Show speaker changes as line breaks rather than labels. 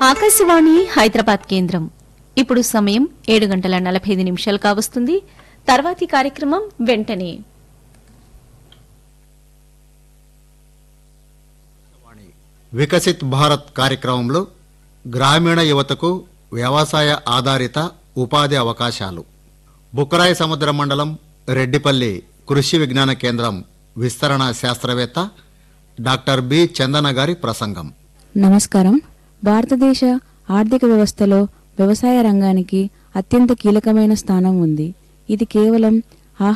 ఆకాశవాణి హైదరాబాద్ కేంద్రం ఇప్పుడు సమయం ఏడు గంటల నలభై ఐదు నిమిషాలు కావస్తుంది తర్వాతి కార్యక్రమం వెంటనే
వికసిత్ భారత్ కార్యక్రమంలో గ్రామీణ యువతకు వ్యవసాయ ఆధారిత ఉపాధి అవకాశాలు బుక్కరాయి సముద్ర మండలం రెడ్డిపల్లి కృషి విజ్ఞాన కేంద్రం విస్తరణ శాస్త్రవేత్త డాక్టర్ బి చందన గారి ప్రసంగం
నమస్కారం భారతదేశ ఆర్థిక వ్యవస్థలో వ్యవసాయ రంగానికి అత్యంత కీలకమైన స్థానం ఉంది ఇది కేవలం